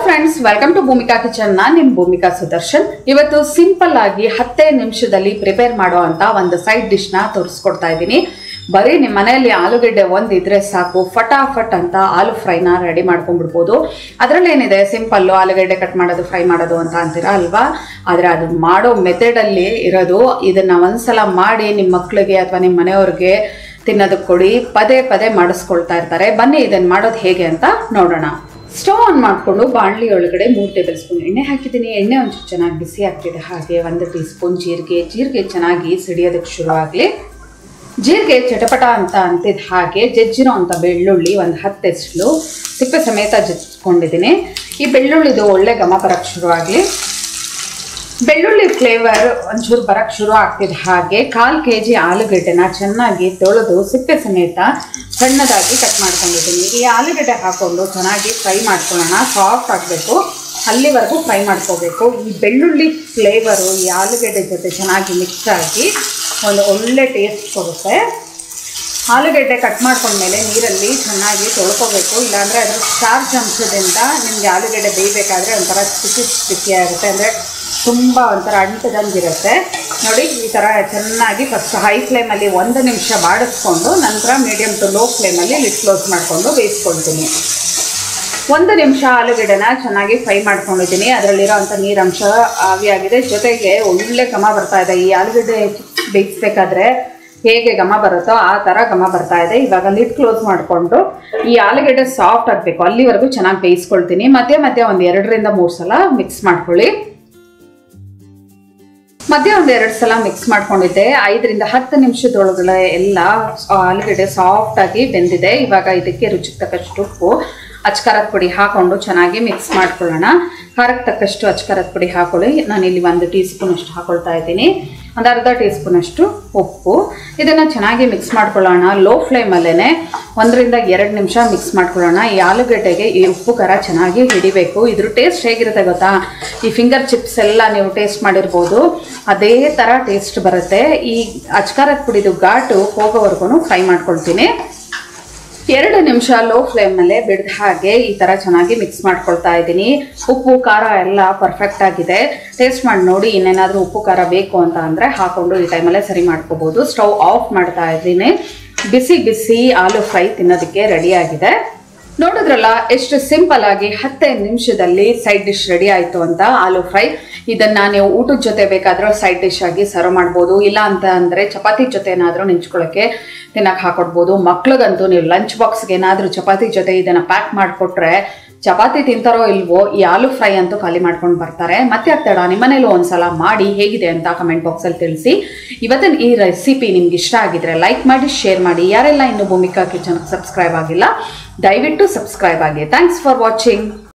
friends welcome to Bhoomika kitchen ನಾನು ನಿಮ್ ಭೂಮಿಕಾ ಸುದರ್ಶನ್ ಇವತ್ತು ಸಿಂಪಲ್ ಆಗಿ ಹತ್ತೇ ನಿಮಿಷದಲ್ಲಿ ಪ್ರಿಪೇರ್ ಮಾಡೋ ಅಂತ ಒಂದು ಸೈಡ್ ಡಿಶ್ ನ ತೋರಿಸ್ಕೊಡ್ತಾ ಇದ್ದೀನಿ ಬರೀ ನಿಮ್ಮ ಮನೆಯಲ್ಲಿ ಆಲೂಗೆಡ್ಡೆ ಒಂದ್ ಇದ್ರೆ ಸಾಕು ಫಟಾಫಟ್ ಅಂತ ಆಲೂ ಫ್ರೈನ ರೆಡಿ ಮಾಡ್ಕೊಂಡ್ಬಿಡ್ಬೋದು ಅದ್ರಲ್ಲಿ ಏನಿದೆ ಸಿಂಪಲ್ ಆಲೂಗೆಡ್ಡೆ ಕಟ್ ಮಾಡೋದು ಫ್ರೈ ಮಾಡೋದು ಅಂತ ಅಂತೀರಾ ಅಲ್ವಾ ಆದ್ರೆ ಅದು ಮಾಡೋ ಮೆಥಡ್ ಅಲ್ಲಿ ಇರೋದು ಇದನ್ನ ಒಂದ್ಸಲ ಮಾಡಿ ನಿಮ್ಮ ಮಕ್ಳಿಗೆ ಅಥವಾ ನಿಮ್ಮ ಮನೆಯವ್ರಿಗೆ ತಿನ್ನೋದಕ್ಕೆ ಕೊಡಿ ಪದೇ ಪದೇ ಮಾಡಿಸ್ಕೊಳ್ತಾ ಇರ್ತಾರೆ ಬನ್ನಿ ಇದನ್ನ ಮಾಡೋದು ಹೇಗೆ ಅಂತ ನೋಡೋಣ ಸ್ಟವ್ ಆನ್ ಮಾಡಿಕೊಂಡು ಬಾಣಲಿ ಒಳಗಡೆ ಮೂರು ಟೇಬಲ್ ಸ್ಪೂನ್ ಎಣ್ಣೆ ಹಾಕಿದ್ದೀನಿ ಎಣ್ಣೆ ಒಂಚೂರು ಚೆನ್ನಾಗಿ ಬಿಸಿ ಆಗ್ತಿದೆ ಹಾಗೆ ಒಂದು ಟೀ ಸ್ಪೂನ್ ಜೀರಿಗೆ ಜೀರಿಗೆ ಚೆನ್ನಾಗಿ ಸಿಡಿಯೋದಕ್ಕೆ ಶುರು ಆಗಲಿ ಜೀರಿಗೆ ಚಟಪಟ ಅಂತ ಅಂತಿದ್ದ ಹಾಗೆ ಜಜ್ಜಿರೋ ಅಂತ ಬೆಳ್ಳುಳ್ಳಿ ಒಂದು ಹತ್ತೆಸ್ಲು ಸಿಪ್ಪೆ ಸಮೇತ ಜಜ್ಕೊಂಡಿದ್ದೀನಿ ಈ ಬೆಳ್ಳುಳ್ಳಿದು ಒಳ್ಳೆ ಘಮ ಬರಕ್ಕೆ ಶುರು ಆಗಲಿ ಬೆಳ್ಳುಳ್ಳಿ ಫ್ಲೇವರ್ ಒಂಚೂರು ಬರಕ್ಕೆ ಶುರು ಆಗ್ತಿದೆ ಹಾಗೆ ಕಾಲು ಕೆ ಜಿ ಆಲೂಗೆಡ್ಡೆನ ಚೆನ್ನಾಗಿ ತೊಳೆದು ಸಿಪ್ಪೆ ಸಮೇತ ಸಣ್ಣದಾಗಿ ಕಟ್ ಮಾಡ್ಕೊಂಡಿದ್ದೀನಿ ಈ ಆಲೂಗೆಡ್ಡೆ ಹಾಕ್ಕೊಂಡು ಚೆನ್ನಾಗಿ ಫ್ರೈ ಮಾಡ್ಕೊಳ್ಳೋಣ ಸಾಫ್ಟ್ ಆಗಬೇಕು ಅಲ್ಲಿವರೆಗೂ ಫ್ರೈ ಮಾಡ್ಕೋಬೇಕು ಈ ಬೆಳ್ಳುಳ್ಳಿ ಫ್ಲೇವರು ಈ ಆಲೂಗೆಡ್ಡೆ ಜೊತೆ ಚೆನ್ನಾಗಿ ಮಿಕ್ಸ್ ಆಗಿ ಒಂದು ಒಳ್ಳೆ ಟೇಸ್ಟ್ ಕೊಡುತ್ತೆ ಆಲೂಗೆಡ್ಡೆ ಕಟ್ ಮಾಡ್ಕೊಂಡ್ಮೇಲೆ ನೀರಲ್ಲಿ ಚೆನ್ನಾಗಿ ತೊಳ್ಕೊಬೇಕು ಇಲ್ಲಾಂದರೆ ಅದ್ರ ಸ್ಟಾರ್ಚ್ ಅಂಶದಿಂದ ನಿಮಗೆ ಆಲೂಗೆಡ್ಡೆ ಬೇಯಬೇಕಾದ್ರೆ ಒಂಥರ ಸ್ಟಿಕ್ಕಿ ಸ್ಟಿಕ್ಕಿ ಆಗುತ್ತೆ ಅಂದರೆ ತುಂಬ ಒಂಥರ ಅಂಟದಂಗಿರುತ್ತೆ ನೋಡಿ ಈ ಥರ ಚೆನ್ನಾಗಿ ಫಸ್ಟ್ ಹೈ ಫ್ಲೇಮಲ್ಲಿ ಒಂದು ನಿಮಿಷ ಬಾಡಿಸ್ಕೊಂಡು ನಂತರ ಮೀಡಿಯಮ್ ಟು ಲೋ ಫ್ಲೇಮಲ್ಲಿ ಲಿಟ್ ಕ್ಲೋಸ್ ಮಾಡಿಕೊಂಡು ಬೇಯಿಸ್ಕೊಳ್ತೀನಿ ಒಂದು ನಿಮಿಷ ಆಲೂಗೆಡ್ಡೆನ ಚೆನ್ನಾಗಿ ಫ್ರೈ ಮಾಡ್ಕೊಂಡಿದ್ದೀನಿ ಅದರಲ್ಲಿರೋಂಥ ನೀರಂಶ ಆವಿಯಾಗಿದೆ ಜೊತೆಗೆ ಒಳ್ಳೆ ಘಮ ಬರ್ತಾ ಇದೆ ಈ ಆಲೂಗೆಡ್ಡೆ ಬೇಯಿಸ್ಬೇಕಾದ್ರೆ ಹೇಗೆ ಘಮ ಬರುತ್ತೋ ಆ ಥರ ಘಮ ಬರ್ತಾ ಇದೆ ಇವಾಗ ಲಿಡ್ ಕ್ಲೋಸ್ ಮಾಡಿಕೊಂಡು ಈ ಆಲೂಗೆಡ್ಡೆ ಸಾಫ್ಟ್ ಆಗಬೇಕು ಅಲ್ಲಿವರೆಗೂ ಚೆನ್ನಾಗಿ ಬೇಯಿಸ್ಕೊಳ್ತೀನಿ ಮಧ್ಯೆ ಮಧ್ಯೆ ಒಂದು ಎರಡರಿಂದ ಮೂರು ಸಲ ಮಿಕ್ಸ್ ಮಾಡ್ಕೊಳ್ಳಿ ಮಧ್ಯೆ ಒಂದು ಎರಡು ಸಲ ಮಿಕ್ಸ್ ಮಾಡ್ಕೊಂಡಿದ್ದೆ ಐದರಿಂದ ಹತ್ತು ನಿಮಿಷದೊಳಗಡೆ ಎಲ್ಲ ಆಲೂಗೆಡ್ಡೆ ಸಾಫ್ಟ್ ಆಗಿ ಬೆಂದಿದೆ ಇವಾಗ ಇದಕ್ಕೆ ರುಚಿಗೆ ತಕ್ಕಷ್ಟು ಉಪ್ಪು ಅಚ್ಕಾರದ ಪುಡಿ ಹಾಕೊಂಡು ಚೆನ್ನಾಗಿ ಮಿಕ್ಸ್ ಮಾಡ್ಕೊಳ್ಳೋಣ ಖಾರಕ್ಕೆ ತಕ್ಕಷ್ಟು ಅಚ್ಕಾರದ ಪುಡಿ ಹಾಕೊಳ್ಳಿ ನಾನು ಇಲ್ಲಿ ಒಂದು ಟೀ ಸ್ಪೂನ್ ಅಷ್ಟು ಹಾಕೊಳ್ತಾ ಇದ್ದೀನಿ ಒಂದು ಅರ್ಧ ಟೀ ಸ್ಪೂನ್ ಅಷ್ಟು ಉಪ್ಪು ಇದನ್ನು ಚೆನ್ನಾಗಿ ಮಿಕ್ಸ್ ಮಾಡ್ಕೊಳ್ಳೋಣ ಲೋ ಫ್ಲೇಮಲ್ಲೇ ಒಂದರಿಂದ ಎರಡು ನಿಮಿಷ ಮಿಕ್ಸ್ ಮಾಡ್ಕೊಳ್ಳೋಣ ಈ ಆಲೂಗಡ್ಡೆಗೆ ಈ ಉಪ್ಪು ಖಾರ ಚೆನ್ನಾಗಿ ಹಿಡಿಬೇಕು ಇದ್ರ ಟೇಸ್ಟ್ ಹೇಗಿರುತ್ತೆ ಗೊತ್ತಾ ಈ ಫಿಂಗರ್ ಚಿಪ್ಸ್ ಎಲ್ಲ ನೀವು ಟೇಸ್ಟ್ ಮಾಡಿರ್ಬೋದು ಅದೇ ಥರ ಟೇಸ್ಟ್ ಬರುತ್ತೆ ಈ ಅಚ್ಕಾರದ ಪುಡಿದು ಘಾಟು ಹೋಗೋವರೆಗೂ ಫ್ರೈ ಮಾಡ್ಕೊಳ್ತೀನಿ ಎರಡು ನಿಮಿಷ ಲೋ ಫ್ಲೇಮಲ್ಲೇ ಬಿಡ್ದ ಹಾಗೆ ಈ ಥರ ಚೆನ್ನಾಗಿ ಮಿಕ್ಸ್ ಮಾಡ್ಕೊಳ್ತಾ ಇದ್ದೀನಿ ಉಪ್ಪು ಖಾರ ಎಲ್ಲ ಪರ್ಫೆಕ್ಟ್ ಆಗಿದೆ ಟೇಸ್ಟ್ ಮಾಡಿ ನೋಡಿ ಇನ್ನೇನಾದರೂ ಉಪ್ಪು ಖಾರ ಬೇಕು ಅಂತ ಅಂದರೆ ಹಾಕೊಂಡು ಈ ಟೈಮಲ್ಲೇ ಸರಿ ಮಾಡ್ಕೋಬೋದು ಸ್ಟವ್ ಆಫ್ ಮಾಡ್ತಾ ಇದ್ದೀನಿ ಬಿಸಿ ಬಿಸಿ ಆಲೂ ಫ್ರೈ ತಿನ್ನೋದಕ್ಕೆ ರೆಡಿಯಾಗಿದೆ ನೋಡಿದ್ರಲ್ಲ ಎಷ್ಟು ಸಿಂಪಲ್ ಆಗಿ ಹತ್ತೇ ನಿಮಿಷದಲ್ಲಿ ಸೈಡ್ ಡಿಶ್ ರೆಡಿ ಆಯಿತು ಅಂತ ಆಲೂ ಫ್ರೈ ಇದನ್ನ ನೀವು ಊಟದ ಜೊತೆ ಬೇಕಾದರೂ ಸೈಡ್ ಡಿಶ್ ಆಗಿ ಸರ್ವ್ ಮಾಡ್ಬೋದು ಇಲ್ಲ ಅಂತ ಅಂದರೆ ಚಪಾತಿ ಜೊತೆ ಏನಾದರೂ ನೆಂಚ್ಕೊಳ್ಳೋಕ್ಕೆ ತಿನ್ನಕ್ಕೆ ಹಾಕೊಡ್ಬೋದು ಮಕ್ಳಿಗಂತೂ ನೀವು ಲಂಚ್ ಬಾಕ್ಸ್ಗೆ ಏನಾದರೂ ಚಪಾತಿ ಜೊತೆ ಇದನ್ನು ಪ್ಯಾಕ್ ಮಾಡಿಕೊಟ್ರೆ ಚಪಾತಿ ತಿಂತಾರೋ ಇಲ್ವೋ ಈ ಆಲೂ ಫ್ರೈ ಅಂತೂ ಖಾಲಿ ಮಾಡ್ಕೊಂಡು ಬರ್ತಾರೆ ಮತ್ತೆ ಆಗ್ತಾಡ ನಿಮ್ಮನೇಲೂ ಒಂದ್ಸಲ ಮಾಡಿ ಹೇಗಿದೆ ಅಂತ ಕಮೆಂಟ್ ಬಾಕ್ಸಲ್ಲಿ ತಿಳಿಸಿ ಇವತ್ತಿನ ಈ ರೆಸಿಪಿ ನಿಮ್ಗೆ ಇಷ್ಟ ಆಗಿದ್ರೆ ಲೈಕ್ ಮಾಡಿ ಶೇರ್ ಮಾಡಿ ಯಾರೆಲ್ಲ ಇನ್ನು ಭೂಮಿಕಾ ಕಿಚನ್ ಸಬ್ಸ್ಕ್ರೈಬ್ ಆಗಿಲ್ಲ ದಯವಿಟ್ಟು ಸಬ್ಸ್ಕ್ರೈಬ್ ಆಗಿ ಥ್ಯಾಂಕ್ಸ್ ಫಾರ್ ವಾಚಿಂಗ್